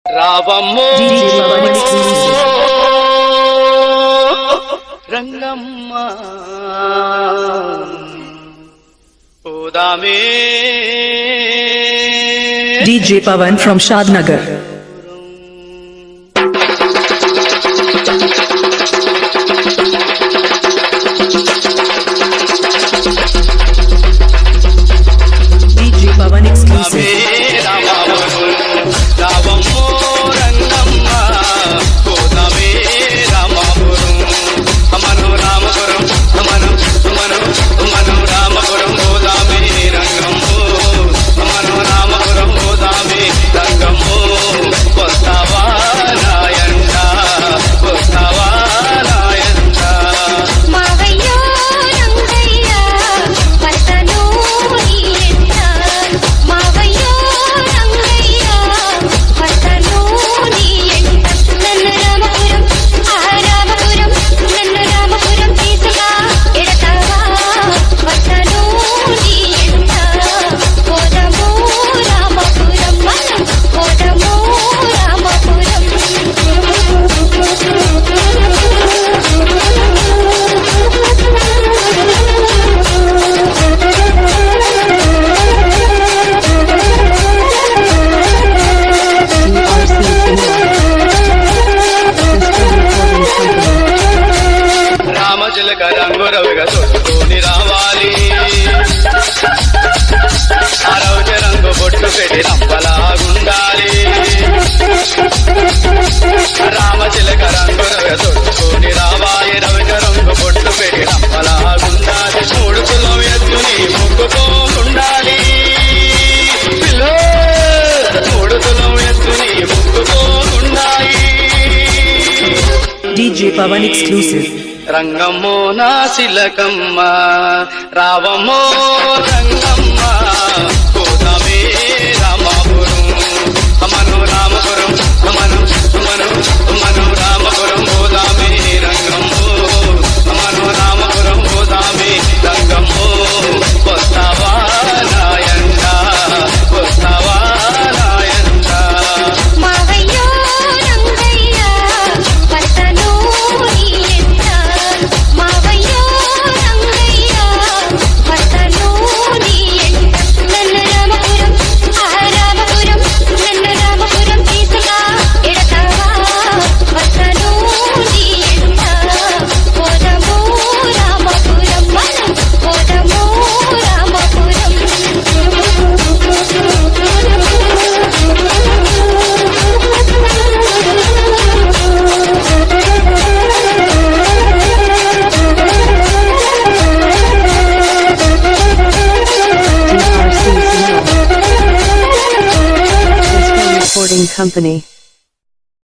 రావమ్మో DJ Pawan exclusive. Rangamma పోదామే DJ Pawan from Shadnagar. DJ Pawan రామే exclusive. Ramapuram రావమ్మో రంగమ్మ పోదామే రామాపురం అమను రామపురం అమను అమను అమను రామపురం పోదామే రంగమ్మో అమను రామపురం పోదామే రంగమ్మో వస్తావా నాయంట వస్తావా నాయంట మావయ్యో రంగయ్య పతను నీయంట మావయ్యో రంగయ్య పతను నీయంట నన్ను రామపురం ఆ రామపురం నన్ను రామపురం తీసుగా ఎడతావా పతను నీయంట పోదము రామపురం మనం పోదము రామచిలక రంగు రవిగా తొట్టుకొని రావాలి ఆ రవిక రంగు బొట్టు పెట్టి రంపలాగుండాలి రామచిలక రంగు రవిగా తొట్టుకొని రావాలి రవిక రంగు బొట్టు పెట్టి రంపలాగుండాలి మూడు కులం ఎత్తుని ముక్కుకోకుండాలి పిల్లో మూడు కులం ఎత్తుని ముక్కుకోకుండాలి DJ Pawan exclusive. రంగమ్మో నా శిలకమ్మ రావమ్మో రంగమ్మ కోదమే రామాపురం అమను రామపురం అమను అమను అమను రామపురం గోదామే రంగమ్మో అమను రామపురం గోదామే రంగమ్మో వస్తావా నాయంట వస్తావా నాయంట మావయ్యో రంగయ్య పతను నీయంట మావయ్యో రంగయ్య పతను నీయంట నన్ను రామపురం ఆ రామపురం నన్ను రామపురం తీసుగా ఎడతావా పతను నీయంట పోదము రామపురం మనం పోదము Recording Company.